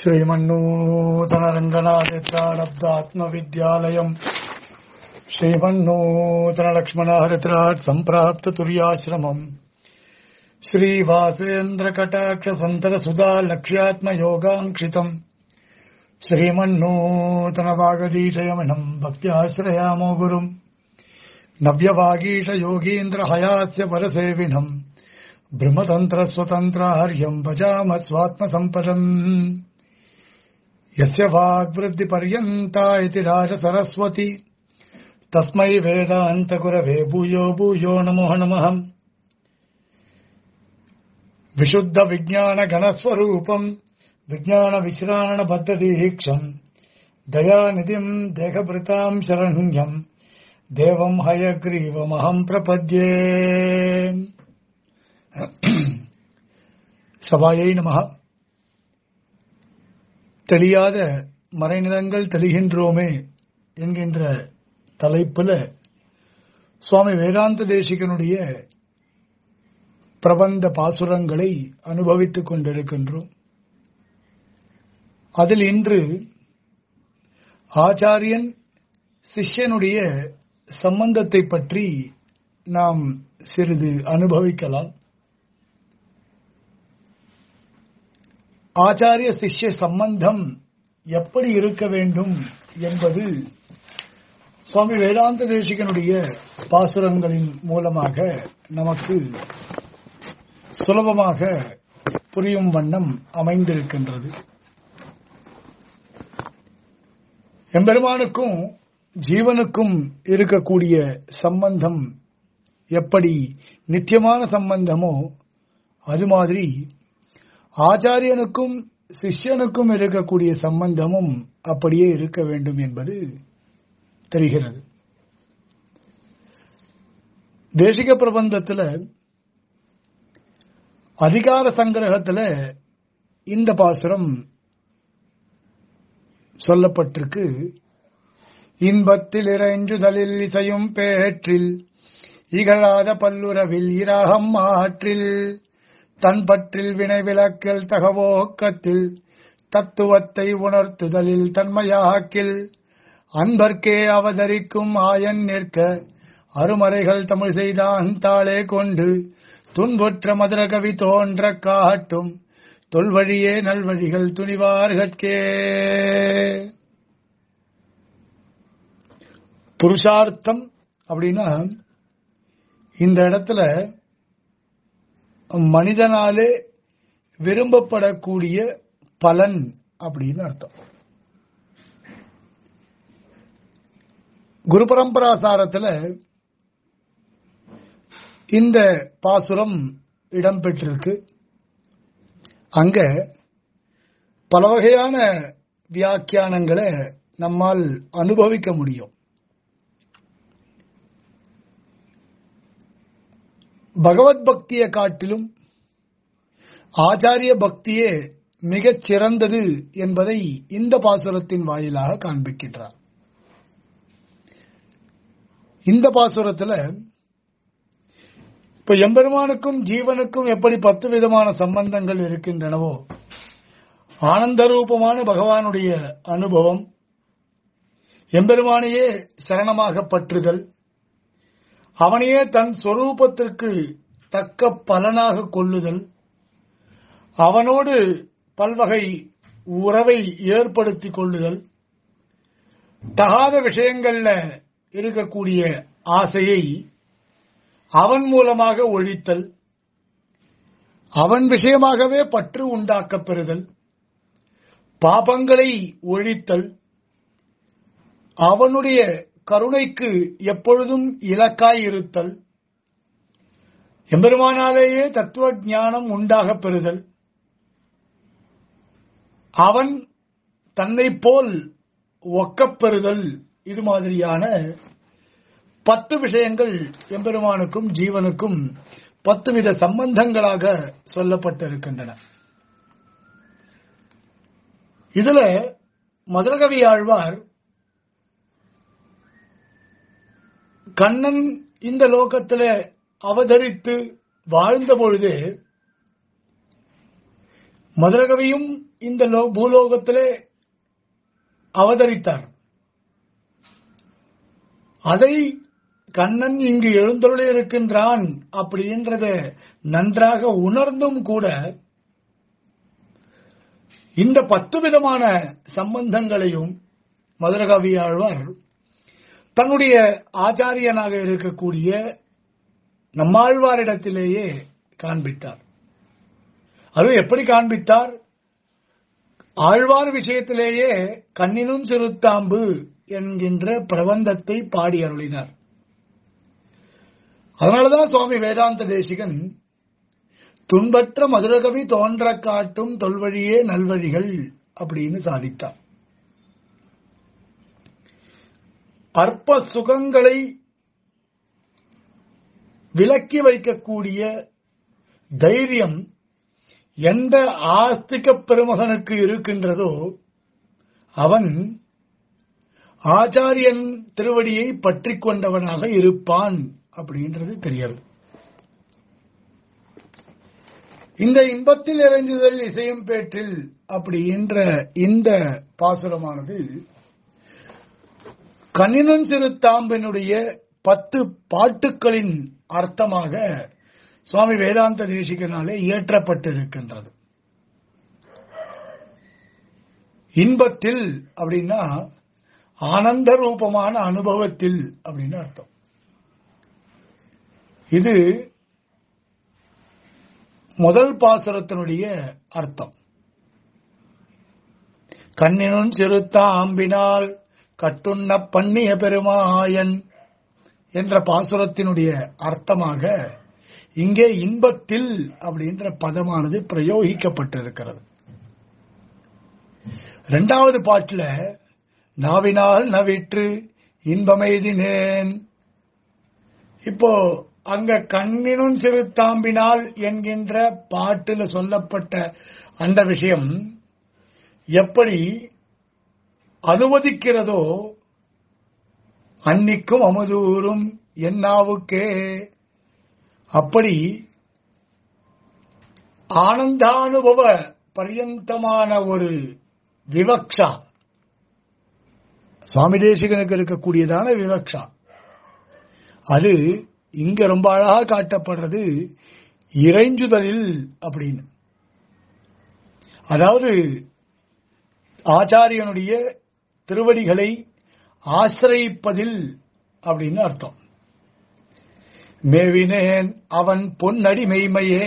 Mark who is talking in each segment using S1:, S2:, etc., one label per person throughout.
S1: श्रीमन्नूतनरङ्गनाथित्राडब्दात्मविद्यालयम् श्रीमन्नूतनलक्ष्मणहरित्राट् सम्प्राप्ततुर्याश्रमम् श्रीवासेन्द्रकटाक्षसन्तरसुधा लक्ष्यात्मयोगाङ्क्षितम् श्रीमन्नूतनवागदीशयमिनम् भक्त्याश्रयामो गुरुम् नव्यवागीशयोगीन्द्रहयास्य परसेविनम् ब्रह्मतन्त्रस्वतन्त्रार्यम् भजाम स्वात्मसम्पदम् यस्य वाग्वृद्धिपर्यन्ता इति राजसरस्वती तस्मै वेदान्तगुरवे भूयो भूयो नमो नमः विशुद्धविज्ञानगणस्वरूपम् विज्ञानविश्राणबद्धदीक्षम् दयानिधिम् देहभृताम् शरण्यम् देवम् हयग्रीवमहम् प्रपद्ये சபாயை நமக தெளியாத மறைநிலங்கள் தெளிகின்றோமே என்கின்ற தலைப்பில் சுவாமி வேதாந்த தேசிகனுடைய பிரபந்த பாசுரங்களை அனுபவித்துக் கொண்டிருக்கின்றோம் அதில் இன்று ஆச்சாரியன் சிஷ்யனுடைய சம்பந்தத்தை பற்றி நாம் சிறிது அனுபவிக்கலாம் ஆச்சாரிய சிஷ்ய சம்பந்தம் எப்படி இருக்க வேண்டும் என்பது சுவாமி வேதாந்த தேசிகனுடைய பாசுரங்களின் மூலமாக நமக்கு சுலபமாக புரியும் வண்ணம் அமைந்திருக்கின்றது எம்பெருமானுக்கும் ஜீவனுக்கும் இருக்கக்கூடிய சம்பந்தம் எப்படி நித்தியமான சம்பந்தமோ அது மாதிரி ஆச்சாரியனுக்கும் சிஷ்யனுக்கும் இருக்கக்கூடிய சம்பந்தமும் அப்படியே இருக்க வேண்டும் என்பது தெரிகிறது தேசிக பிரபந்தத்தில் அதிகார சங்கிரகத்தில் இந்த பாசுரம் சொல்லப்பட்டிருக்கு இன்பத்தில் இறைஞ்சுதலில் இசையும் பேற்றில் இகழாத பல்லுறவில் இராகம் ஆற்றில் தன் பற்றில் வினை விளக்கில் தகவோக்கத்தில் தத்துவத்தை உணர்த்துதலில் தன்மையாக்கில் அன்பர்க்கே அவதரிக்கும் ஆயன் நிற்க அருமறைகள் தமிழ் செய்தான் தாளே கொண்டு துன்புற்ற மதுரகவி தோன்ற காட்டும் தொல்வழியே நல்வழிகள் துணிவார்கட்கே புருஷார்த்தம் அப்படின்னா இந்த இடத்துல மனிதனாலே விரும்பப்படக்கூடிய பலன் அப்படின்னு அர்த்தம் குரு பரம்பராசாரத்தில் இந்த பாசுரம் இடம்பெற்றிருக்கு அங்க பல வகையான வியாக்கியானங்களை நம்மால் அனுபவிக்க முடியும் பகவத் பக்தியை காட்டிலும் ஆச்சாரிய பக்தியே மிகச் சிறந்தது என்பதை இந்த பாசுரத்தின் வாயிலாக காண்பிக்கின்றார் இந்த பாசுரத்தில் இப்ப எம்பெருமானுக்கும் ஜீவனுக்கும் எப்படி பத்து விதமான சம்பந்தங்கள் இருக்கின்றனவோ ஆனந்த ரூபமான பகவானுடைய அனுபவம் எம்பெருமானையே சரணமாக பற்றுதல் அவனையே தன் சொரூபத்திற்கு தக்க பலனாக கொள்ளுதல் அவனோடு பல்வகை உறவை ஏற்படுத்திக் கொள்ளுதல் தகாத விஷயங்கள்ல இருக்கக்கூடிய ஆசையை அவன் மூலமாக ஒழித்தல் அவன் விஷயமாகவே பற்று உண்டாக்கப் பெறுதல் பாபங்களை ஒழித்தல் அவனுடைய கருணைக்கு எப்பொழுதும் இலக்காய் இருத்தல் எம்பெருமானாலேயே தத்துவ ஞானம் உண்டாக பெறுதல் அவன் தன்னை போல் ஒக்கப்பெறுதல் இது மாதிரியான பத்து விஷயங்கள் எம்பெருமானுக்கும் ஜீவனுக்கும் பத்து வித சம்பந்தங்களாக சொல்லப்பட்டிருக்கின்றன இதுல மதுரகவி ஆழ்வார் கண்ணன் இந்த லோகத்தில் அவதரித்து வாழ்ந்த பொழுது மதுரகவியும் இந்த லோ- பூலோகத்திலே அவதரித்தார் அதை கண்ணன் இங்கு எழுந்தருளி இருக்கின்றான் அப்படின்றத நன்றாக உணர்ந்தும் கூட இந்த பத்து விதமான சம்பந்தங்களையும் மதுரகவி ஆழ்வார் தன்னுடைய ஆச்சாரியனாக இருக்கக்கூடிய நம்மாழ்வாரிடத்திலேயே காண்பித்தார் அது எப்படி காண்பித்தார் ஆழ்வார் விஷயத்திலேயே கண்ணினும் சிறுத்தாம்பு என்கின்ற பிரபந்தத்தை பாடி அருளினார் அதனாலதான் சுவாமி வேதாந்த தேசிகன் துன்பற்ற மதுரகவி தோன்ற காட்டும் தொல்வழியே நல்வழிகள் அப்படின்னு சாதித்தார் அற்ப சுகங்களை விலக்கி வைக்கக்கூடிய தைரியம் எந்த ஆஸ்திக பெருமகனுக்கு இருக்கின்றதோ அவன் ஆச்சாரியன் திருவடியை பற்றிக் கொண்டவனாக இருப்பான் அப்படின்றது தெரியாது இந்த இன்பத்தில் இறைஞ்சுதல் இசையும் பேற்றில் அப்படின்ற இந்த பாசுரமானது கண்ணினும் சிறு தாம்பினுடைய பத்து பாட்டுக்களின் அர்த்தமாக சுவாமி வேதாந்த தேசிகனாலே இயற்றப்பட்டிருக்கின்றது இன்பத்தில் அப்படின்னா ஆனந்த ரூபமான அனுபவத்தில் அப்படின்னு அர்த்தம் இது முதல் பாசுரத்தினுடைய அர்த்தம் கண்ணினும் சிறுத்தாம்பினால் கட்டுண்ண பண்ணிய பெருமாயன் என்ற பாசுரத்தினுடைய அர்த்தமாக இங்கே இன்பத்தில் அப்படின்ற பதமானது பிரயோகிக்கப்பட்டிருக்கிறது இரண்டாவது பாட்டுல நாவினால் நவிற்று இன்பமெய்தினேன் இப்போ அங்க கண்ணினும் சிறு தாம்பினால் என்கின்ற பாட்டுல சொல்லப்பட்ட அந்த விஷயம் எப்படி அனுமதிக்கிறதோ அன்னிக்கும் அமுதூரும் என்னாவுக்கே அப்படி ஆனந்தானுபவ பரியந்தமான ஒரு விவக்ஷா சுவாமி தேசிகனுக்கு இருக்கக்கூடியதான விவக்ஷா அது இங்க ரொம்ப அழகா காட்டப்படுறது இறைஞ்சுதலில் அப்படின்னு அதாவது ஆச்சாரியனுடைய திருவடிகளை ஆசிரயிப்பதில் அப்படின்னு அர்த்தம் மேவினேன் அவன் பொன்னடி மெய்மையே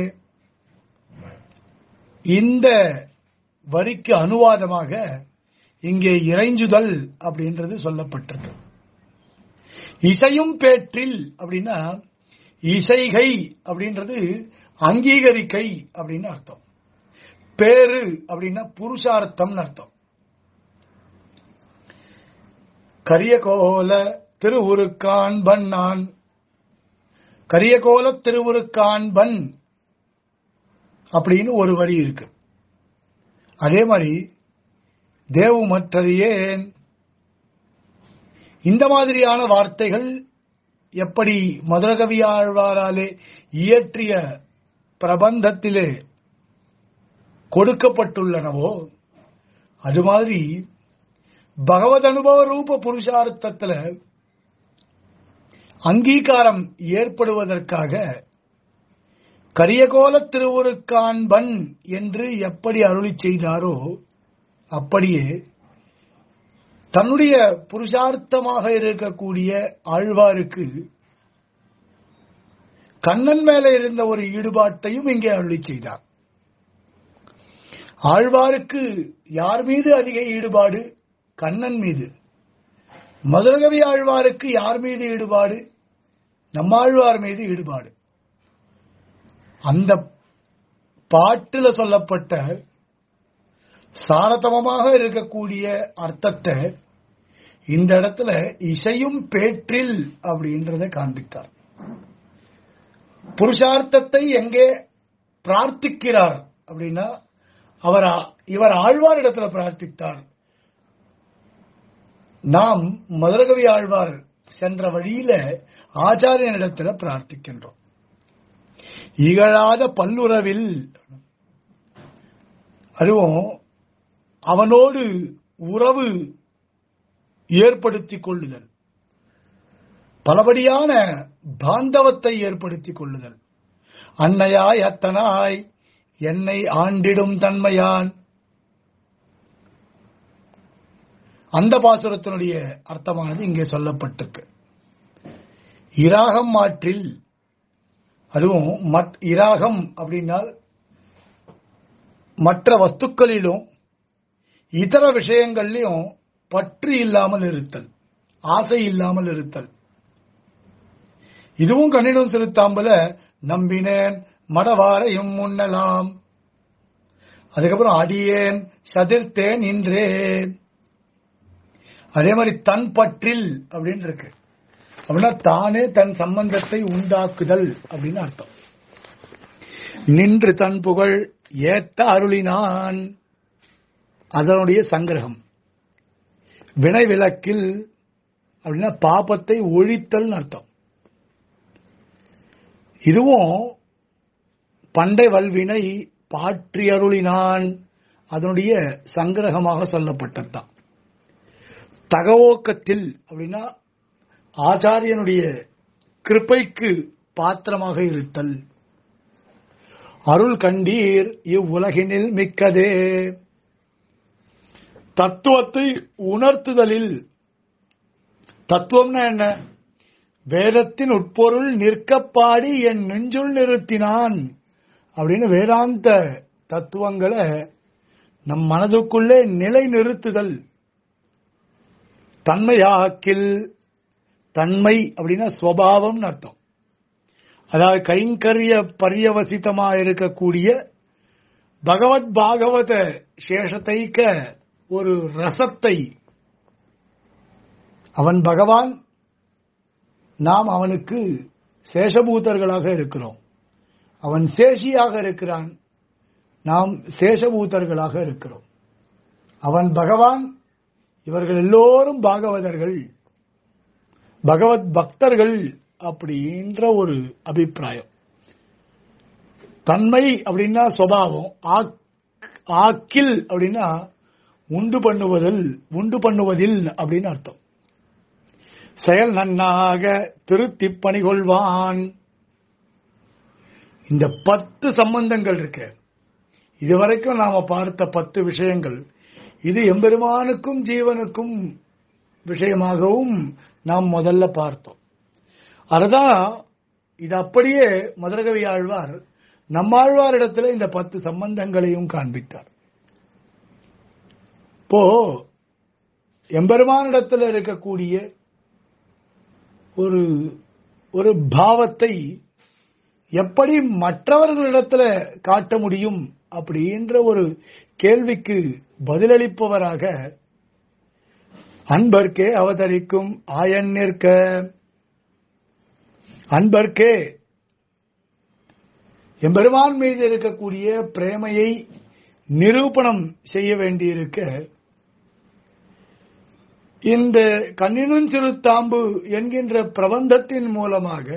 S1: இந்த வரிக்கு அனுவாதமாக இங்கே இறைஞ்சுதல் அப்படின்றது சொல்லப்பட்டிருக்கு இசையும் பேற்றில் அப்படின்னா இசைகை அப்படின்றது அங்கீகரிக்கை அப்படின்னு அர்த்தம் பேரு அப்படின்னா புருஷார்த்தம்னு அர்த்தம் கரியகோல திருவுருக்கான்பன் நான் கரியகோல திருவுருக்கான்பன் அப்படின்னு ஒரு வரி இருக்கு அதே மாதிரி தேவு மற்றறியேன் இந்த மாதிரியான வார்த்தைகள் எப்படி மதுரகவி ஆழ்வாராலே இயற்றிய பிரபந்தத்திலே கொடுக்கப்பட்டுள்ளனவோ அது மாதிரி பகவத் அனுபவ ரூப புருஷார்த்தத்துல அங்கீகாரம் ஏற்படுவதற்காக கரியகோல திருவுருக்கான்பன் என்று எப்படி அருளி செய்தாரோ அப்படியே தன்னுடைய புருஷார்த்தமாக இருக்கக்கூடிய ஆழ்வாருக்கு கண்ணன் மேல இருந்த ஒரு ஈடுபாட்டையும் இங்கே அருளி செய்தார் ஆழ்வாருக்கு யார் மீது அதிக ஈடுபாடு கண்ணன் மீது மதுரகவி ஆழ்வாருக்கு யார் மீது ஈடுபாடு நம்மாழ்வார் மீது ஈடுபாடு அந்த பாட்டுல சொல்லப்பட்ட சாரதமமாக இருக்கக்கூடிய அர்த்தத்தை இந்த இடத்துல இசையும் பேற்றில் அப்படின்றத காண்பித்தார் புருஷார்த்தத்தை எங்கே பிரார்த்திக்கிறார் அப்படின்னா அவர் இவர் ஆழ்வார் இடத்துல பிரார்த்தித்தார் நாம் மதுரகவி ஆழ்வார் சென்ற வழியில ஆச்சாரியனிடத்துல பிரார்த்திக்கின்றோம் இகழாத பல்லுறவில் அதுவும் அவனோடு உறவு ஏற்படுத்திக் கொள்ளுதல் பலபடியான பாந்தவத்தை ஏற்படுத்திக் கொள்ளுதல் அன்னையாய் அத்தனாய் என்னை ஆண்டிடும் தன்மையான் அந்த பாசுரத்தினுடைய அர்த்தமானது இங்கே சொல்லப்பட்டிருக்கு இராகம் மாற்றில் அதுவும் மட்- இராகம் அப்படின்னா மற்ற வஸ்துக்களிலும் இதர விஷயங்கள்லையும் பற்று இல்லாமல் இருத்தல் ஆசை இல்லாமல் இருத்தல் இதுவும் கண்ணிடம் சிறுத்தாம்பல நம்பினேன் மடவாரையும் முன்னலாம் அதுக்கப்புறம் அடியேன் சதிர்த்தேன் இன்றேன் அதே மாதிரி தன் பற்றில் அப்படின்னு இருக்கு அப்படின்னா தானே தன் சம்பந்தத்தை உண்டாக்குதல் அப்படின்னு அர்த்தம் நின்று தன் புகழ் ஏத்த அருளினான் அதனுடைய சங்கிரகம் வினை விளக்கில் அப்படின்னா பாபத்தை ஒழித்தல் அர்த்தம் இதுவும் பண்டை வல்வினை பாற்றி அருளினான் அதனுடைய சங்கிரகமாக சொல்லப்பட்டதுதான் தகவோக்கத்தில் அப்படின்னா ஆச்சாரியனுடைய கிருப்பைக்கு பாத்திரமாக இருத்தல் அருள் கண்டீர் இவ்வுலகினில் மிக்கதே தத்துவத்தை உணர்த்துதலில் தத்துவம்னா என்ன வேதத்தின் உட்பொருள் நிற்கப்பாடி என் நெஞ்சுள் நிறுத்தினான் அப்படின்னு வேதாந்த தத்துவங்களை நம் மனதுக்குள்ளே நிலை நிறுத்துதல் தன்மையாக்கில் தன்மை அப்படின்னா ஸ்வபாவம்னு அர்த்தம் அதாவது கைங்கரிய பரியவசித்தமா இருக்கக்கூடிய பகவத் பாகவத சேஷத்தைக்க ஒரு ரசத்தை அவன் பகவான் நாம் அவனுக்கு சேஷபூதர்களாக இருக்கிறோம் அவன் சேஷியாக இருக்கிறான் நாம் சேஷபூதர்களாக இருக்கிறோம் அவன் பகவான் இவர்கள் எல்லோரும் பாகவதர்கள் பகவத் பக்தர்கள் அப்படின்ற ஒரு அபிப்பிராயம் தன்மை அப்படின்னா சுவாவம் ஆக்கில் அப்படின்னா உண்டு பண்ணுவதில் உண்டு பண்ணுவதில் அப்படின்னு அர்த்தம் செயல் நன்னாக திருத்தி பணிகொள்வான் இந்த பத்து சம்பந்தங்கள் இருக்கு இதுவரைக்கும் நாம பார்த்த பத்து விஷயங்கள் இது எம்பெருமானுக்கும் ஜீவனுக்கும் விஷயமாகவும் நாம் முதல்ல பார்த்தோம் அதுதான் இது அப்படியே மதுரகவி ஆழ்வார் நம்மாழ்வாரிடத்துல இந்த பத்து சம்பந்தங்களையும் காண்பித்தார் இப்போ எம்பெருமானிடத்தில் இருக்கக்கூடிய ஒரு ஒரு பாவத்தை எப்படி மற்றவர்களிடத்துல காட்ட முடியும் அப்படின்ற ஒரு கேள்விக்கு பதிலளிப்பவராக அன்பர்க்கே அவதரிக்கும் ஆயன் நிற்க அன்பர்க்கே எம்பெருமான் மீது இருக்கக்கூடிய பிரேமையை நிரூபணம் செய்ய வேண்டியிருக்க இந்த கண்ணினும் சிறுத்தாம்பு என்கின்ற பிரபந்தத்தின் மூலமாக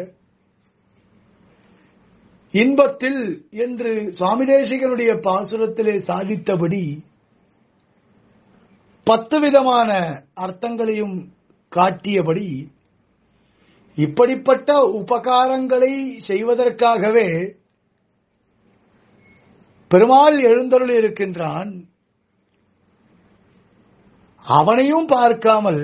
S1: இன்பத்தில் என்று சுவாமி தேசிகனுடைய பாசுரத்திலே சாதித்தபடி பத்து விதமான அர்த்தங்களையும் காட்டியபடி இப்படிப்பட்ட உபகாரங்களை செய்வதற்காகவே பெருமாள் எழுந்தருள் இருக்கின்றான் அவனையும் பார்க்காமல்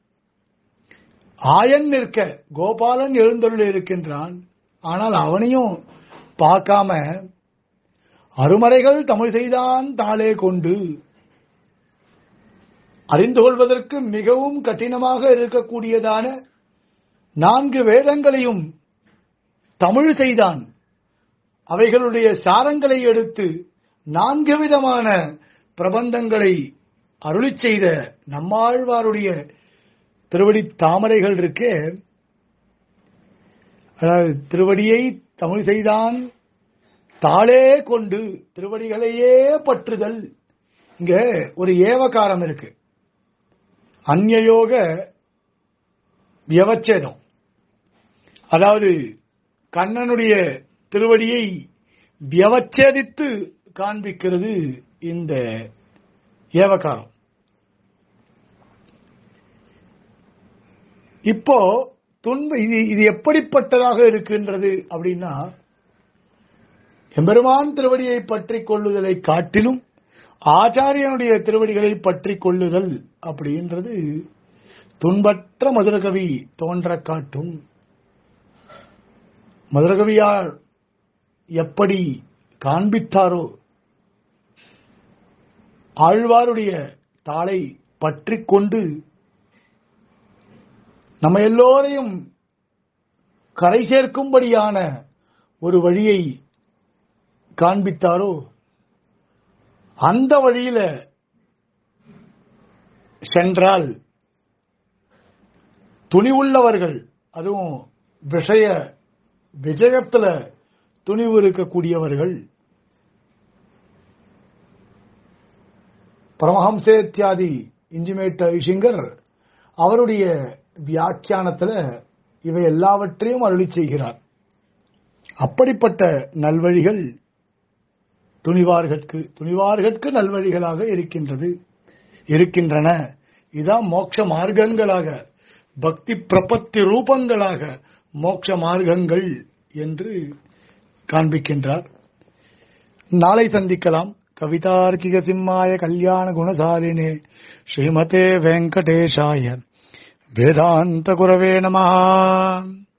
S1: ஆயன் நிற்க கோபாலன் எழுந்தருள் இருக்கின்றான் ஆனால் அவனையும் பார்க்காம அருமறைகள் தமிழ் செய்தான் தாளே கொண்டு அறிந்து கொள்வதற்கு மிகவும் கடினமாக இருக்கக்கூடியதான நான்கு வேதங்களையும் தமிழ் செய்தான் அவைகளுடைய சாரங்களை எடுத்து நான்கு விதமான பிரபந்தங்களை அருளி செய்த நம்மாழ்வாருடைய திருவடி தாமரைகள் இருக்கே அதாவது திருவடியை தமிழ் செய்தான் தாளே கொண்டு திருவடிகளையே பற்றுதல் இங்க ஒரு ஏவகாரம் இருக்கு அந்நயோக வியவச்சேதம் அதாவது கண்ணனுடைய திருவடியை வியவச்சேதித்து காண்பிக்கிறது இந்த ஏவகாரம் இப்போ துன்ப இது இது எப்படிப்பட்டதாக இருக்கின்றது அப்படின்னா எம்பெருமான் திருவடியை பற்றி கொள்ளுதலை காட்டிலும் ஆச்சாரியனுடைய திருவடிகளை பற்றி கொள்ளுதல் அப்படின்றது துன்பற்ற மதுரகவி தோன்ற காட்டும் மதுரகவியார் எப்படி காண்பித்தாரோ ஆழ்வாருடைய தாளை பற்றி கொண்டு நம்ம எல்லோரையும் கரை சேர்க்கும்படியான ஒரு வழியை காண்பித்தாரோ அந்த வழியில சென்றால் துணிவுள்ளவர்கள் அதுவும் விஷய விஜயத்துல துணிவு இருக்கக்கூடியவர்கள் பரமஹம்சேத்தியாதி இன்ஜிமேட் ஐஷிங்கர் அவருடைய வியாக்கியானத்துல இவை எல்லாவற்றையும் அருளி செய்கிறார் அப்படிப்பட்ட நல்வழிகள் துணிவார்கட்கு துணிவார்கட்கு நல்வழிகளாக இருக்கின்றது இருக்கின்றன இதான் மோட்ச மார்க்கங்களாக பக்தி பிரபத்தி ரூபங்களாக மோட்ச மார்க்கங்கள் என்று காண்பிக்கின்றார் நாளை சந்திக்கலாம் கவிதார்க்கிக சிம்மாய கல்யாண குணசாலினே ஸ்ரீமதே வெங்கடேஷாய வேதாந்த குரவே நமஹா